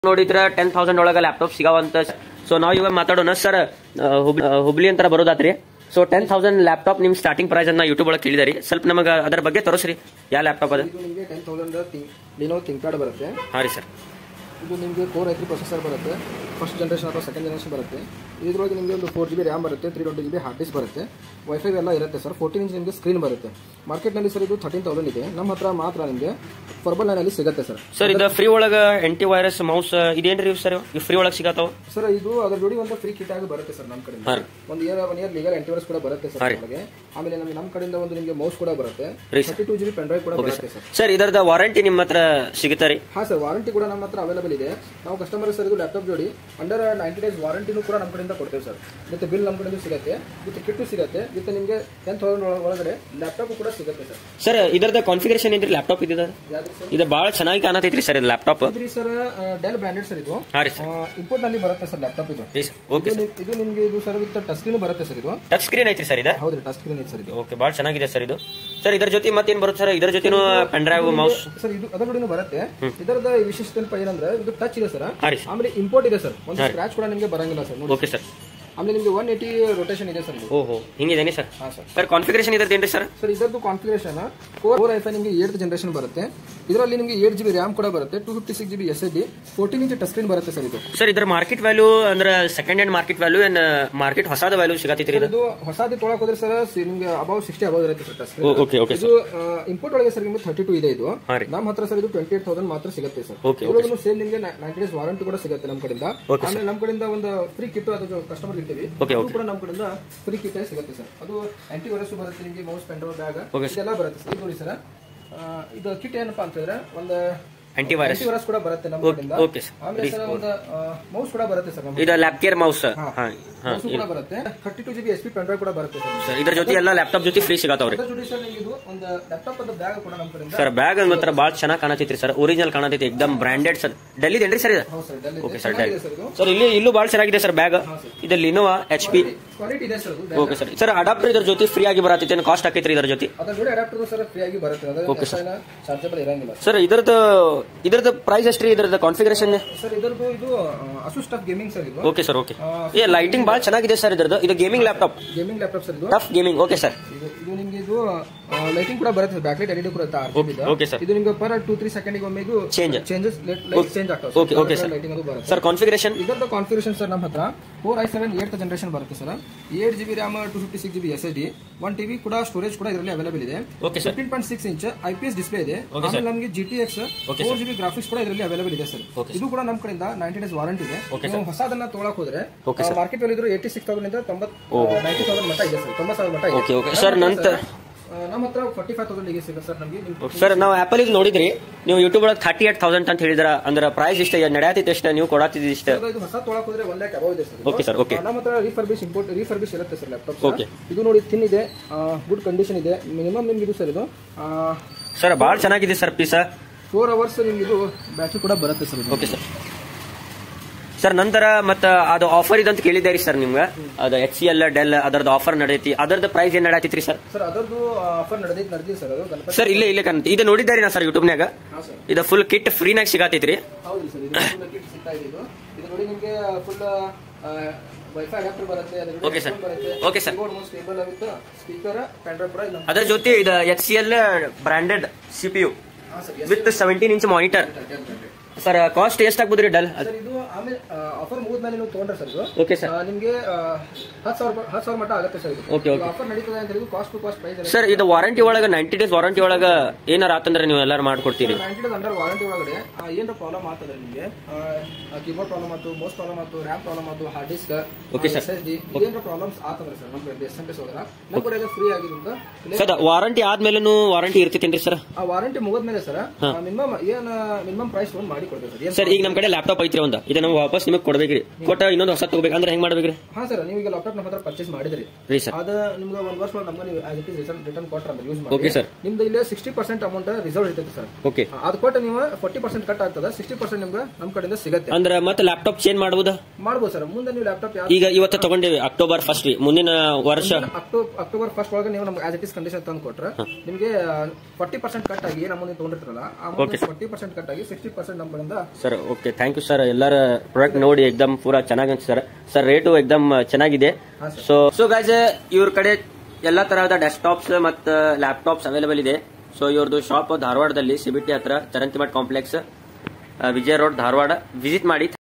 ನೋಡಿದ್ರೆ ten thousand ಒಳಗೆ laptop ಸಿಗಾವಂತ ಸೊ ನಾವು ಇವಾಗ ಮಾತಾಡೋಣ ಸರ್ ಹುಬ್ಳಿ ಅಂತ ಬರೋದಾತ್ರಿ ಸೊ ಟೆನ್ ತೌಸಂಡ್ ಲ್ಯಾಪ್ಟಾಪ್ ನಿಮ್ ಸ್ಟಾರ್ಟಿಂಗ್ ಪ್ರೈಸ್ ಅನ್ನ ಯೂಟ್ಯೂಬ್ ಒಳಗೆ ಕೇಳಿದಾರಿ ಸ್ವಲ್ಪ ನಮಗೆ ಅದರ ಬಗ್ಗೆ ತೋರಿಸ್ರಿ ಯಾವ ಲ್ಯಾಪ್ಟಾಪ್ ಅದ ಇದು ನಿಮಗೆ ಟೆನ್ ತೌಸಂಡ್ ಲಿನೋ ಥಿಂಕ್ಪ್ಯಾಡ್ ಬರುತ್ತೆ ಹಾಂ ರೀ ಸರ್ ಇದು ನಿಮಗೆ ಕೋರ್ ಐತ್ರಿ ಪ್ರೊಸೆಸರ್ ಬರುತ್ತೆ ಫಸ್ಟ್ ಜನರೇಷನ್ ಅಥವಾ ಸೆಕೆಂಡ್ ಜನರೇಷನ್ ಬರುತ್ತೆ ಇದ್ರೊಳಗೆ ನಿಮಗೆ ಒಂದು ಫೋರ್ ಜಿ ಬಿ ರ್ಯಾಮ್ ಬರುತ್ತೆ three twenty G B hard disk ಬರುತ್ತೆ ವೈಫೈ ಎಲ್ಲ ಇರುತ್ತೆ ಸರ್ ಫೋರ್ಟೀನ್ ಇಂಚ್ ನಿಮಗೆ ಸ್ಕ್ರೀನ್ ಬರುತ್ತೆ ಮಾರ್ಕೆಟ್ನಲ್ಲಿ ಸರ್ ಇದು ಥರ್ಟೀನ್ ತೌಸಂಡ್ ಇದೆ ನಮ್ಮ ಹತ್ರ ಮಾತ್ರ ನಿಮಗೆ ಫರ್ಬಲ್ ಲೈನಲ್ಲಿ ಸಿಗುತ್ತೆ ಸರ್ ಸರ್ ಇದು ಫ್ರೀ ಒಳಗೆ ಎಂಟಿ ವೈರಸ್ ಮೌಸ್ ಇದೇನ್ರಿ ಸರ್ ಇವು ಫ್ರೀ ಒಳಗೆ ಸಿಗತ್ತಾವ ಸರ್ ಇದು ಅದ್ರ ಜೋಡಿ ಒಂದು ಫ್ರೀ ಕಿಟ್ ಆಗಿ ಬರುತ್ತೆ ಸರ್ ನಮ್ಮ ಕಡೆಯಿಂದ ಹಾಂ ಒಂದು year one year legal antivirus ಕೂಡ ಬರುತ್ತೆ ಸರ್ ಒಳಗೆ ಆಮೇಲೆ ನಮಗೆ ನಮ್ಮ ಕಡೆಯಿಂದ ಒಂದು ನಿಮಗೆ ಮೌಸ್ ಕೂಡ ಬರುತ್ತೆ ರೀ thirty two G B pen drive ಕೂಡ ಬರುತ್ತೆ ಸರ್ ಸರ್ ಇದರದ ವಾರಂಟಿ ನಿಮ್ಮ ಹತ್ರ ಸಿಗುತ್ತಾ ರೀ ಹಾಂ ಸರ್ ವಾರಂಟಿ ಕೂಡ ನಮ್ಮ ಹತ್ರ ಅವೈಲೇಬಲ್ ಇದೆ ನಾವು ಕಸ್ಟಮರ್ ಸರ್ ಇದು ಲ್ಯಾಪ್ಟಾಪ್ ಜೋಡಿ ಅಂಡರ್ ನೈಂಟಿ ಡೇಸ್ ವಾರಂಟಿನೂ ಕೂಡ ನಮ್ಮ ಕಡೆಯಿಂದ ಕೊಡ್ತೇವೆ ಸರ್ ವಿತ್ ಬಿಲ್ ನಮ್ಮ ಕಡೆಯಿಂದ ಸಿಗುತ್ತೆ ವಿತ್ ಕಿಟ್ಟು ಸಿಗುತ್ತೆ ವಿತ್ ನಿಮಗೆ ಟೆನ್ ತೌಸಂಡ್ ಒಳಗಡೆ ಲ್ಯಾಪ್ಟಾಪ್ ಕೂಡ ಸಿಗುತ್ತೆ ಸರ್ ಸರ್ ಇದರದ ಕಾನ್ಫಿಗರೇಷನ್ ಏನ್ರಿ ಲ್ಯಾಪ್ಟಾಪ್ ಇದ್ದಿದ ಯಾವ್ದು ಸರ್ ಇದು ಭಾಳ ಚೆನ್ನಾಗಿ ಕಾಣತೈತ್ರಿ ಸರ್ ಇದು ಲ್ಯಾಪ್ಟಾಪ್ ಇದ್ರಿ ಸರ್ ಡೆಲ್ ಬ್ರ್ಯಾಂಡೆಡ್ ಸರ್ ಇದು ಹಾಂ ರೀ ಸರ್ ಇಂಪೋರ್ಟ್ ನಲ್ಲಿ ಬರುತ್ತೆ ಸರ್ ಲ್ಯಾಪ್ಟಾಪ್ ಇದು ರೀ ಸರ್ ಓಕೆ ಇದು ನಿ- ಇದು ನಿಮಗೆ ಇದು ಸರ್ ವಿತ್ ಟಚ್ ಸ್ಕ್ರೀನ್ ಬರುತ್ತೆ ಸರ್ ಇದು ಟಚ್ ಸ್ಕ್ರೀನ್ ಐತ್ರಿ ಸರ್ ಇದು ಹೌದ್ರಿ ಟಚ್ ಸ್ಕ್ರೀನ್ ಇದೆ ಸರ್ ಇದು ಓಕೆ ಭಾಳ ಚೆನ್ನಾಗಿದೆ ಸರ್ ಇದು ಸರ್ ಇದರ ಜೊತೆ ಮತ್ತೇನು ಬರುತ್ತೆ ಸರ್ ಇದರ ಜೊತೆನೂ ಪೆನ್ ಡ್ರೈವ್ ಮೌಸ್ ಸರ್ ಇದು ಅದರ ಜೋಡಿನೂ ಬರುತ್ತೆ ಇದರದ ವಿಶೇಷತೆ ಏನಪ್ಪ ಏನಂದ್ರೆ ಇದು ಟಚ್ ಇದೆ ಸರ್ ಹಾಂ ರೀ ಸರ್ ಆಮೇಲೆ ಇಂಪೋರ್ಟ್ ಇದೆ ಸರ್ ಒಂದು ಸ್ಕ್ರಾಚ್ ಕೂಡ ನಿಮಗೆ ಬರಂಗಿಲ್ಲ ಸರ್ ನೋಡಿ ಓಕೆ ಸರ್ ಆಮೇಲೆ ನಿಮಗೆ ಒನ್ ಏಯ್ಟಿ ರೊಟೇಷನ್ ಇದೆ ಸರ್ ಇದು ಓಹೋ ಹಿಂಗಿದೇನಿ ಸರ್ ಹಾಂ ಸರ್ ಸರ್ ಕಾನ್ಫಿಗರೇಷನ್ ಇದ್ರದ್ದು ಏನ್ರಿ ಸರ್ ಸರ್ ಇದರದ್ದು ಕಾನ್ಫಿಗರೇಷನ್ ಫೋರ್ ಐಫೈ ನಿಮಗೆ ಏಟ್ ಜನರೇಷನ್ ಬರುತ್ತೆ ಇದರಲ್ಲಿ ನಿಮಗೆ ಏಟ್ ಜಿ ಬಿ ರ್ಯಾಮ್ ಕೂಡ ಬರುತ್ತೆ two fifty six G B S S D fourteen inch touch screen ಬರುತ್ತೆ ಸರ್ ಇದು ಸರ್ ಇದರ ಮಾರ್ಕೆಟ್ ವ್ಯಾಲ್ಯೂ ಅಂದ್ರೆ ಸೆಕೆಂಡ್ ಹ್ಯಾಂಡ್ ಮಾರ್ಕೆಟ್ ವ್ಯಾಲ್ಯೂ ಏನ್ ಮಾರ್ಕೆಟ್ ಹೊಸಾದ ವ್ಯಾಲ್ಯೂ ಸಿಗತೈತ್ರಿ ಇದು ಇದು ಹೊಸದು ತೊಳಕ್ ಹೋದ್ರೆ ಸರ್ ನಿಮಗೆ ಅಬೌವ್ ಸಿಕ್ಸ್ಟಿ ಅಬೌವ್ ಇರುತ್ತೆ ಸರ್ ಟಚ್ ಓಕೆ ಓಕೆ ಇದು ಇಂಪೋರ್ಟ್ ಒಳಗೆ ಸರ್ ನಿಮಗೆ ಥರ್ಟಿ ಟೂ ಇದೆ ಇದು ಹಾಂ ರೀ ನಮ್ಮ ಹತ್ರ ಸರ್ ಇದು ಟ್ವೆಂಟಿ ಏಟ್ ತೌಸಂಡ್ ಮಾತ್ರ ಸಿಗುತ್ತೆ ಸರ್ Okay, ಇದ್ರೊಳಗೂ ಸೇಲ್ ನಿಮಗೆ ನೈಂಟಿ ಡೇಸ್ ವಾರಂಟಿ ಕೂಡ ಸಿಗುತ್ತೆ ನಮ್ಮ ಕಡೆಯಿಂದ ಆಮೇಲೆ ನಮ್ಮ ಕಡೆಯಿಂದ ಒಂದು ಫ್ರೀ ಕಿಟ್ ಅದು ಕಸ್ಟಮರ್ ಇರ್ತೀವಿ Okay, ಅದು ಕೂಡ ನಮ್ಮ ಕಡೆಯಿಂದ ಫ್ರೀ ಕಿಟ್ ಸಿಗುತ್ತೆ ಸರ್ ಅದು ಆಂಟಿ ವೈರಸ್ ಬರುತ್ತೆ ನಿಮಗೆ ಮೌಸ್ ಪೆಂಡ್ರೋ ಬ್ಯಾಗ್ ಇದೆಲ್ಲ ಬರುತ್ತೆ ಸರ್ ಇದು ನೋಡಿ ಸರ್ ಇದು ಕಿಟ್ ಏನಪ್ಪಾ ಅಂತ ಹೇಳಿದ್ರೆ ಒಂದು ಆಂಟಿ ವೈರಸ್ ಆಂಟಿ ವೈರಸ್ ಕೂಡ ಬರುತ್ತೆ ನಮ್ಮ ಕಡೆಯಿಂದ ಓಕೆ ಸರ್ ಆಮೇಲೆ ಸರ್ ಒಂದು ಮೌಸ್ ಕೂಡ ಬರುತ್ತೆ ಸರ್ ನಮ್ಮ ಇದು ಲ್ಯಾಪ್ ಕೇರ್ ಮೌಸ್ ಹಾ ಹಾ ಮೌಸ್ ಕೂಡ ಬರುತ್ತೆ thirty two G B S P pendrive ಕೂಡ ಬರುತ್ತೆ ಸರ್ ಸರ್ ಇದ್ರ ಜೊತೆ ಎಲ್ಲ ಲ್ಯಾಪ್ಟಾಪ್ ಜೊತೆ ಫ್ರೀ ಸಿಗತ್ತಾವ್ರಿ ಅದರ ಜೊತೆ ಸರ್ ನಿಮಗೆ ಇದು ಒಂದು ಲ್ಯಾಪ್ಟಾಪ್ ಅಂತ ಬ್ಯಾಗ್ ಕೂಡ ನಮ್ಮ ಕಡೆಯಿಂದ ಸರ್ ಬ್ಯಾಗ್ ಹಂಗತ್ರ ಭಾಳ ಚೆನ್ನಾಗಿ ಕಾಣತೈತ್ರಿ ಸರ್ ಒರಿಜಿನಲ್ ಕಾಣತೈತಿ ಎಕ್ದಮ್ ಬ್ರಾಂಡೆಡ್ ಸರ್ ಡೆಲ್ಲಿದೇನ್ರಿ ಸರ್ ಇದು ಹೌದು ಸರ್ ಡೆಲ್ಲಿ ಓಕೆ ಸರ್ ಚೆನ್ನಾಗಿದೆ ಸರ್ ಇದು ಸರ್ ಇಲ್ಲಿ ಇಲ್ಲೂ ಭಾಳ ಚೆನ್ನಾಗಿದೆ ಸರ್ ಬ್ಯಾಗ್ ಇದು ಲಿನೋವಾ ಎಚ್ ಪಿ ಕ್ವಾಲಿಟಿ ಇದೆ ಸರ್ ಅದು ಓಕೆ ಸರ್ ಸರ್ ಅಡಾಪ್ಟರ್ ಇದ್ರ ಜೊತೆ ಫ್ರೀ ಆಗಿ ಬರತೈತಿ ಏನು ಕಾಸ್ಟ್ ಆಕೈತ್ರಿ ಇದ್ರ ಜೊತೆ ಅದರ ಜೋಡಿ ಅಡಾಪ್ಟರ್ ಸರ್ ಫ್ರೀ ಆಗಿ ಬರುತ್ತೆ ಅದರ ಚಾರ್ಜಬಲ್ ಇರಂಗಿಲ್ಲ ಸರ್ ಇದ್ರದ್ದು ಇದ್ರದ್ದು ಪ್ರೈಸ್ ಎಷ್ಟ್ರಿ ಇದ್ರದ್ದು ಕಾನ್ಫಿಗರೇಷನ್ ಸರ್ ಇದರದ್ದು ಇದು ಅಸು ಸ್ಟಫ್ ಗೇಮಿಂಗ್ ಸರ್ ಇದು ಓಕೆ ಸರ್ ಓಕೆ ಏ ಲೈಟಿಂಗ್ ಭಾಳ ಚೆನ್ನಾಗಿದೆ ಸರ್ ಇದ್ರದ್ದು ಇದು gaming laptop gaming laptop sir ಇದು ಟಫ್ ಗೇಮಿಂಗ್ ಓಕೆ ಸರ್ ಇದು ಇದು ನಿಮಗೆ ಇದು ಲೈಟಿಂಗ್ ಕೂಡ ಬರುತ್ತೆ ಬ್ಯಾಕ್ ಲೈಟ್ ಎಲ್ ಕೂಡ ಆರ್ ಓಕೆ ಸರ್ ಇದು ನಿಮಗೆ ಪರ್ ಟೂ ತ್ರೀ ಸೆಕೆಂಡ್ ಒಮ್ಮೆ ಇದು Change. ಚೇಂಜಸ್ ಲೈಟ್ ಚೇಂಜ್ ಆಗ್ತವೆ Okay, okay, sir. ಲೈಟಿಂಗ್ ಅದು ಬರುತ್ತೆ ಸರ್ ಕಾನ್ಫಿಗರೇಷನ್ ಇದರದ ಕಾನ್ಫಿಗರೇಷನ್ ಸರ್ ನಮ್ಮ ಹತ್ರ four I seven eight generation ಬರುತ್ತೆ sir eight G B RAM two fifty six G B S S D one TB ಕೂಡ storage ಕೂಡ ಇದರಲ್ಲಿ ಅವೈಲೇಬಲ್ ಇದೆ okay sir fifteen point six inch I P S display ಇದೆ ಆಮೇಲೆ ನಮಗೆ G T X four G B graphics ಕೂಡ ಇದರಲ್ಲಿ available ಇದೆ ಸರ್ ಇದು ಕೂಡ ನಮ್ಮ ಕಡೆಯಿಂದ ನೈಂಟಿ ಡೇಸ್ ವಾರಂಟಿ ಇದೆ ನೀವು ಹೊಸದನ್ನ ತೊಗೊಳಕ್ ಹೋದ್ರೆ ಮಾರ್ಕೆಟ್ ವ್ಯಾಲ್ಯೂ ಇದ್ರು ಏಯ್ಟಿ ಸಿಕ್ಸ್ ತೌಸಂಡ್ ಇಂದ ತೊಂಬತ್ ನೈಂಟಿ ತೌಸಂಡ್ ಮಟ್ಟ ಇದೆ ಸರ್ ತೊಂಬತ್ತು ಸಾವಿರ ಮಟ್ಟ ಇದೆ ಓಕೆ ಓಕೆ ಸರ್ ನಂತರ ಆ, ನಮ್ಮ ಹತ್ರ ಫಾರ್ಟಿ ಫೈವ್ ತೌಸಂಡ್ ಇದೆ ಸಿಗುತ್ತೆ ಸರ್ ನಮಗೆ ನಿಮ್ಗೆ ಸರ್ ನಾವು ಆಪಲ್ ಇದು ನೋಡಿದ್ರಿ ನೀವು ಯೂಟ್ಯೂಬ್ ಒಳಗೆ ಥರ್ಟಿ ಏಟ್ ತೌಸಂಡ್ ಅಂತ ಹೇಳಿದ್ರ ಅಂದ್ರೆ ಪ್ರೈಸ್ ಇಷ್ಟ ನಡೆಯತೈತೆ ಇಷ್ಟ ನೀವು ಕೊಡತ್ತಿದ್ದು ಇಷ್ಟ ಇದು ಹೊಸ ತೊಗೊಳಕ್ ಹೋದ್ರೆ ಒನ್ ಲ್ಯಾಕ್ ಅಬೌವ್ ಇದೆ ಸರ್ ಓಕೆ ಸರ್ ಓಕೆ ನಮ್ಮ ಹತ್ರ ರೀಫರ್ಬಿಶ್ ಇಂಪೋರ್ಟ್ ರೀಫರ್ಬಿಶ್ ಇರುತ್ತೆ ಸರ್ ಲ್ಯಾಪ್ಟಾಪ್ Okay. ಇದು ನೋಡಿ ಥಿನ್ ಇದೆ ಗುಡ್ ಕಂಡೀಷನ್ ಇದೆ ಮಿನಿಮಮ್ ನಿಮ್ಗೆ ಇದು ಸರ್ ಇದು ಸರ್ ಭಾಳ ಚೆನ್ನಾಗಿದೆ ಸರ್ ಪೀಸ ಫೋರ್ ಅವರ್ಸ್ ನಿಮ್ಗೆ ಇದು ಬ್ಯಾಟ್ರಿ ಕೂಡ ಬರುತ್ತೆ ಸರ್ ಇದು ಓಕೆ ಸರ್ ಸರ್ ನಂತರ ಮತ್ತೆ ಅದು ಆಫರ್ ಇದೆ ಅಂತ ಕೇಳಿದ್ದೆ ರೀ ಸರ್ ನಿಮ್ಗೆ ಅದು ಎಚ್ ಸಿ ಎಲ್ ಡೆಲ್ ಅದರದ್ದು ಆಫರ್ ನಡೆಯತಿ ಅದರದ್ದು ಪ್ರೈಸ್ ಏನು ನಡೆಯತೈತ್ರಿ ಸರ್ ಸರ್ ಅದರದ್ದು ಆಫರ್ ನಡೆದೈತೆ ನಡೆದಿದೆ ಸರ್ ಅದು ಗಣಪತಿ ಸರ್ ಇಲ್ಲೇ ಇಲ್ಲೇ ಕಾಣುತ್ತೆ ಇದು ನೋಡಿದ್ದಾರೆ ನಾ ಸರ್ ಯೂಟ್ಯೂಬ್ನಾಗ ಹಾಂ ಸರ್ ಇದು ಫುಲ್ ಕಿಟ್ ಫ್ರೀನಾಗ ಸಿಗತೈತ್ರಿ ಹೌದು ಸರ್ ಇದು full kit ಸಿಗ್ತಾ ಇದೆ ಇದು ಇದು ನೋಡಿ ನಿಮಗೆ ಫುಲ್ ವೈಫೈ ಅಡಾಪ್ಟರ್ ಬರುತ್ತೆ ಅದ್ರ ಜೊತೆ Okay, sir. headphone ಬರುತ್ತೆ Okay, sir. Keyboard mouse stable ಆಗುತ್ತೆ ಸ್ಪೀಕರ್ ಪೆಂಡ್ರೈವ್ ಕೂಡ ಇಲ್ಲ ಅದರ ಜೊತೆ ಇದು H C L branded C P U ಹಾಂ sir with seventeen inch monitor sir cost ಎಷ್ಟು ಆಗ್ಬೋದ್ರಿ ಡಲ್ ಸರ್ ಇದು ಆಮೇಲೆ ಆಫರ್ ಮುಗಿದ್ಮೇಲೆ ನೀವು ತೊಗೊಂಡ್ರೆ ಸರ್ ಇದು ಓಕೆ ಸರ್ ಆ, ನಿಮ್ಗೆ ಆ, ಹತ್ತು ಸಾವಿರ ಹತ್ತು ಸಾವಿರ ಮಟ್ಟ ಆಗುತ್ತೆ ಸರ್ ಇದು ಓಕೆ ಓಕೆ ಆಫರ್ ನಡೀತದೆ ಅಂತ ಹೇಳಿದ್ರು cost to cost price sir ಇದು ವಾರಂಟಿ ಒಳಗೆ ನೈಂಟಿ ಡೇಸ್ ವಾರಂಟಿ ಒಳಗೆ ಏನಾರ ಆತಂದ್ರೆ ನೀವು ಎಲ್ಲಾರು ಮಾಡ್ಕೊಡ್ತೀರಿ ನೈಂಟಿ ಡೇಸ್ ಅಂಡರ್ ವಾರಂಟಿ ಒಳಗಡೆ ಆ, ಏನಾರ ಪ್ರಾಬ್ಲಮ್ ಆಗ್ತದೆ ನಿಮಗೆ ಕೀಬೋರ್ಡ್ ಪ್ರಾಬ್ಲಮ್ ಆಯ್ತು ಮೋಸ್ಟ್ ಪ್ರಾಬ್ಲಮ್ ಆಯ್ತು ರ್ಯಾಮ್ ಪ್ರಾಬ್ಲಮ್ ಆಯ್ತು hard disk Okay, sir. S S D ಏನಾರ ಪ್ರಾಬ್ಲಮ್ಸ್ ಆಗ್ತದೆ ಸರ್ ನಮ್ಮ ಕಡೆ ಎಸ್ ಎಂ ಎಸ್ ಹೋದ್ರ ನಮ್ಮ ಕಡೆ ಫ್ರೀ ಆಗಿರೋದ್ರಿಂದ ಇಲ್ಲಿ ಸರ್ ವಾರಂಟಿ ಆದ್ಮೇಲೂ ವಾರಂಟಿ ಇರ್ತೈತೇನ್ರಿ ಸರ್ ಆ ವಾರಂಟಿ ಮುಗಿದ್ಮೇಲೆ ಸರ್ ಮಿನಿಮಮ್ ಏನ್ ಮಿನಿಮಮ್ ಪ್ರೈಸ್ ಒಂದು ಮಾಡಿ ಕೊಡ್ತೇವೆ ಸರ್ ಏನ್ ಸರ್ ಈಗ ನಮ್ಮ ಕಡೆ ಲ್ಯಾಪ್ಟಾಪ್ ಐತ್ರಿ ಒಂದು ಇದು ನಾವು ವಾಪಸ್ ನಿಮಗೆ ಕೊಡ್ಬೇಕ್ರಿ ಕೊಟ್ಟ ಇನ್ನೊಂದು ಹೊಸ ತಗೋಬೇಕು ಅಂದ್ರೆ ಹೆಂಗ್ ಮಾಡ್ಬೇಕ್ರಿ ಹಾ ಸರ್ ನೀವು ಈಗ ಲ್ಯಾಪ್ಟಾಪ್ ನಮ್ಮ ಹತ್ರ ಪರ್ಚೇಸ್ ಮಾಡಿದ್ರಿ ರೀ ಸರ್ ಅದ ನಿಮ್ಗೆ ಒಂದ್ ವರ್ಷ ಒಳಗೆ ನಮ್ಗೆ ನೀವು as it is return return ಕೊಟ್ರೆ ಅಂತ ಯೂಸ್ ಓಕೆ ಮಾಡಿ ಸರ್ ನಿಮ್ದು ಇಲ್ಲಿ ಸಿಕ್ಸ್ಟಿ ಪರ್ಸೆಂಟ್ ಅಮೌಂಟ್ ರಿಸರ್ವ್ ಇರ್ತೈತೆ ಸರ್ ಓಕೆ ಅದು ಕೊಟ್ಟು ನೀವು ಫೋರ್ಟಿ ಪರ್ಸೆಂಟ್ ಕಟ್ ಆಗ್ತದೆ ಸಿಕ್ಸ್ಟಿ ಪರ್ಸೆಂಟ್ ನಿಮ್ಗೆ ನಮ್ಮ ಕಡೆಯಿಂದ ಸಿಗುತ್ತೆ ಅಂದ್ರೆ ಮತ್ತೆ ಲ್ಯಾಪ್ಟಾಪ್ ಚೇಂಜ್ ಮಾಡಬಹುದಾ ಮಾಡ್ಬೋದು ಸರ್ ಮುಂದೆ ನೀವು ಲ್ಯಾಪ್ಟಾಪ್ ಯಾವ ಈಗ ಇವತ್ತು ತಗೊಂಡೇವಿ ಅಕ್ಟೋಬರ್ ಫಸ್ಟ್ ರೀ ಮುಂದಿನ ವರ್ಷ ಅಕ್ಟೋಬರ್ ಅಕ್ಟೋಬರ್ ಫಸ್ಟ್ ಒಳಗೆ ನೀವು ನಮ್ಗೆ ಆಸ್ ಇಟ್ ಇಸ್ ಕಂಡೀಷನ್ ತಂದು ಕೊಟ್ರೆ ನಿಮಗೆ ಫಾರ್ಟಿ ಪರ್ಸೆಂಟ್ ಕಟ್ ಆಗಿ ಏನು ಅಮೌಂಟ್ ತೊಗೊಂಡಿರ್ತಾರಲ್ಲ ಆ ಅಮೌಂಟ್ ಫಾರ್ಟಿ ಪರ್ಸೆಂಟ್ ಕಟ್ ಆಗಿ ಸಿಕ್ಸ್ಟಿ ಪರ್ಸೆಂಟ್ ನಮ್ಮ ಕಡೆಯಿಂದ sir okay thank you sir ಎಲ್ಲರ ಪ್ರಾಡಕ್ಟ್ ನೋಡಿ ಎಕ್ದಮ್ ಪೂರಾ ಚೆನ್ನಾಗಿ ಸರ್ ಸರ್ ರೇಟು ಎಕ್ದಮ್ ಚೆನ್ನಾಗಿದೆ ಹಾ, sir. ಸೊ ಸೊ ಗಾಯ್ಸ್ ಇವ್ರ ಕಡೆ ಎಲ್ಲಾ ತರಹದ ಡೆಸ್ಕ್ಟಾಪ್ಸ್ ಮತ್ತು ಲ್ಯಾಪ್ಟಾಪ್ಸ್ ಅವೈಲೇಬಲ್ ಇದೆ ಸೊ ಇವ್ರದ್ದು ಶಾಪ್ ಧಾರವಾಡದಲ್ಲಿ ಸಿಬಿಟಿ ಹತ್ರ Charantimath complex Vijaya road Dharwad visit ಮಾಡಿ